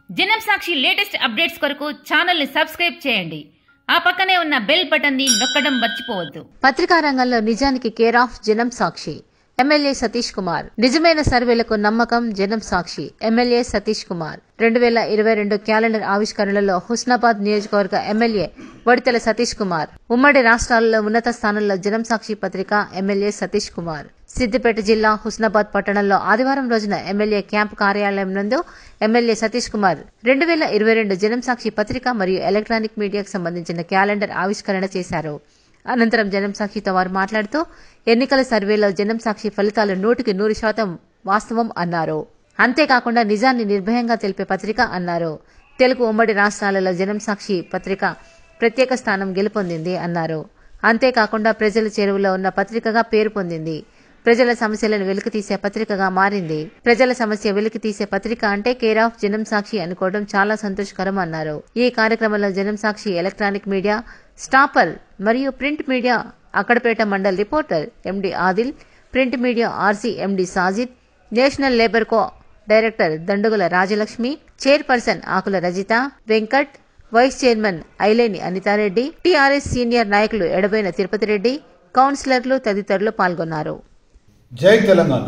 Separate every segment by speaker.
Speaker 1: జనం Sakshi latest updates కొరకు channel ని సబ్స్క్రైబ్ చేయండి ఆ పక్కనే ఉన్న బెల్ బటన్ ని నొక్కడం మర్చిపోవద్దు
Speaker 2: పత్రికా రంగంలో నిజానికి కేర్ ఆఫ్ జనం సాక్షి ఎమ్మెల్యే సతీష్ కుమార్ నిజమైన సర్వేలకు నమ్మకం జనం సాక్షి ఎమ్మెల్యే సతీష్ కుమార్ రెండు వేల ఇరవై రెండు క్యాలెండర్ ఆవిష్కరణలో హుస్నాబాద్ నియోజకవర్గ ఎమ్మెల్యే వడితెల సతీష్ కుమార్ ఉమ్మడి రాష్ట్రాలలో ఉన్నత స్థానంలో జనం సాక్షి పత్రిక ఎమ్మెల్యే సతీష్ కుమార్ సిద్దిపేట జిల్లా హుస్నాబాద్ పట్టణంలో ఆదివారం రోజున ఎమ్మెల్యే క్యాంపు కార్యాలయం నందు ఎమ్మెల్యే సతీష్ కుమార్ రెండు వేల ఇరవై రెండు జనం సాక్షి పత్రిక మరియు ఎలక్ట్రానిక్ మీడియాకు సంబంధించిన క్యాలెండర్ ఆవిష్కరణ చేశారు అనంతరం జనం సాక్షితో వారు మాట్లాడుతూ ఎన్నికల సర్వేలో జనం సాక్షి ఫలితాలు నూటికి నూరు శాతం వాస్తవం అన్నారు అంతేకాకుండా నిజాన్ని నిర్భయంగా తెలిపే పత్రిక అన్నారు తెలుగు ఉమ్మడి రాష్ట్రాలలో జనం సాక్షి పత్రిక ప్రత్యేక స్థానం గెలుపొందింది అన్నారు అంతేకాకుండా ప్రజల చేరువలో ఉన్న పత్రికగా పేరు పొందింది ప్రజల సమస్యలను వెలికితీసే పత్రికగా మారింది ప్రజల సమస్య వెలికితీసే పత్రిక అంటే కేర్ ఆఫ్ జనం సాక్షి అనుకోవడం చాలా సంతోషకరం అన్నారు ఈ కార్యక్రమంలో Janam Sakshi electronic media staffer మరియు print media Akkadapeta mandal reporter MD Adil print media RC MD Sajid national labour co director Dandugula Rajalakshmi chairperson Akula Rajitha Venkat vice chairman Aileni Anitha Reddy TRS senior నాయకులు ఎడబైన తిరుపతి రెడ్డి కౌన్సిలర్లు తదితరులు పాల్గొన్నారు
Speaker 3: జై తెలంగాణ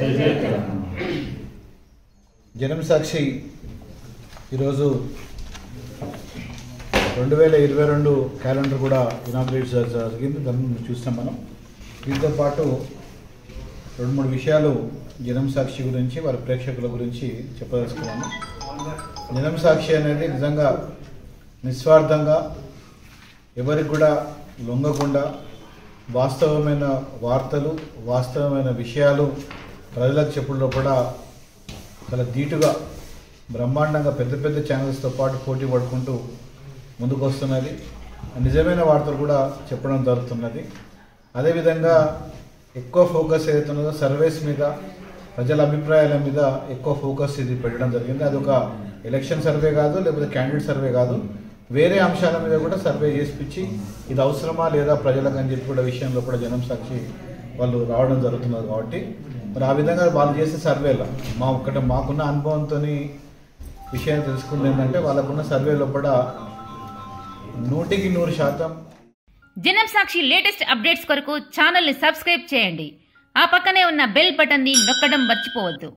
Speaker 3: జనం సాక్షి ఈరోజు రెండు వేల ఇరవై రెండు క్యాలెండర్ కూడా ఇనాగ్రేట్ జరిగింది దాన్ని చూస్తాం మనం దీంతో పాటు రెండు మూడు విషయాలు జనం సాక్షి గురించి వారి ప్రేక్షకుల గురించి చెప్పదలుచుకున్నాను జనం సాక్షి అనేది నిజంగా నిస్వార్థంగా ఎవరికి కూడా లొంగకుండా వాస్తవమైన వార్తలు వాస్తవమైన విషయాలు ప్రజలకు చెప్పుల్లో కూడా చాలా ధీటుగా బ్రహ్మాండంగా పెద్ద పెద్ద ఛానల్స్తో పాటు పోటీ పడుకుంటూ ముందుకు వస్తున్నది నిజమైన వార్తలు కూడా చెప్పడం జరుగుతున్నది అదేవిధంగా ఎక్కువ ఫోకస్ ఏదైతున్నదో సర్వేస్ మీద ప్రజల అభిప్రాయాల మీద ఎక్కువ ఫోకస్ ఇది పెట్టడం జరిగింది అది ఒక ఎలక్షన్ సర్వే కాదు లేకపోతే క్యాండిడేట్ సర్వే కాదు వేరే అంశాల మీద కూడా సర్వే చేసిపించి ఇది అవసరమా లేదా ప్రజలకు అని చెప్పి కూడా విషయంలో కూడా జనం సాక్షి వాళ్ళు రావడం జరుగుతున్నది కాబట్టి మరి ఆ విధంగా వాళ్ళు చేసే సర్వేలో మా ఒక్కటి మాకున్న అనుభవంతో విషయం తెలుసుకుంది ఏంటంటే వాళ్ళకున్న సర్వేలో కూడా నూటికి నూరు శాతం
Speaker 1: జనం సాక్షి లేటెస్ట్ అప్డేట్స్ కొరకు ఛానల్ ని సబ్స్క్రైబ్ చేయండి ఆ పక్కనే ఉన్న బెల్ బటన్ ని నొక్కడం మర్చిపోవద్దు